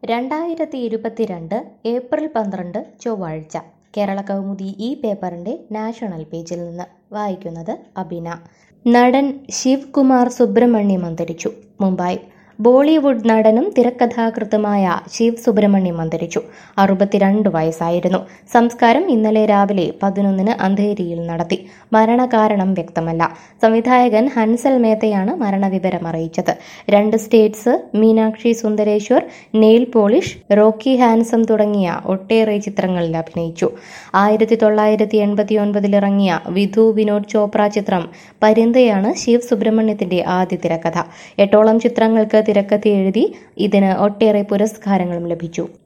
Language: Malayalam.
രണ്ടായിരത്തി ഇരുപത്തിരണ്ട് ഏപ്രിൽ പന്ത്രണ്ട് ചൊവ്വാഴ്ച കേരള കൗമുദി ഈ പേപ്പറിന്റെ നാഷണൽ പേജിൽ നിന്ന് വായിക്കുന്നത് അബിന നടൻ ശിവ് കുമാർ സുബ്രഹ്മണ്യം അന്തരിച്ചു മുംബൈ ബോളിവുഡ് നടനും തിരക്കഥാകൃത്തുമായ ശിവ് സുബ്രഹ്മണ്യം അന്തരിച്ചു അറുപത്തിരണ്ട് വയസ്സായിരുന്നു സംസ്കാരം ഇന്നലെ രാവിലെ പതിനൊന്നിന് അന്ധേരിയിൽ നടത്തി മരണകാരണം വ്യക്തമല്ല സംവിധായകൻ ഹൻസൽ മേത്തയാണ് മരണവിവരം അറിയിച്ചത് രണ്ട് states Meenakshi Sundareshwar nail polish Rocky handsome തുടങ്ങിയ ഒട്ടേറെ ചിത്രങ്ങളിൽ അഭിനയിച്ചു ആയിരത്തി തൊള്ളായിരത്തി എൺപത്തി ഒൻപതിൽ ഇറങ്ങിയ വിധു വിനോദ് ചോപ്ര ചിത്രം പരിന്തയാണ് ശിവ് സുബ്രഹ്മണ്യത്തിന്റെ ആദ്യ തിരക്കഥ എട്ടോളം ചിത്രങ്ങൾക്ക് തിരക്കഥ എഴുതി ഇതിന് ഒട്ടേറെ പുരസ്കാരങ്ങളും ലഭിച്ചു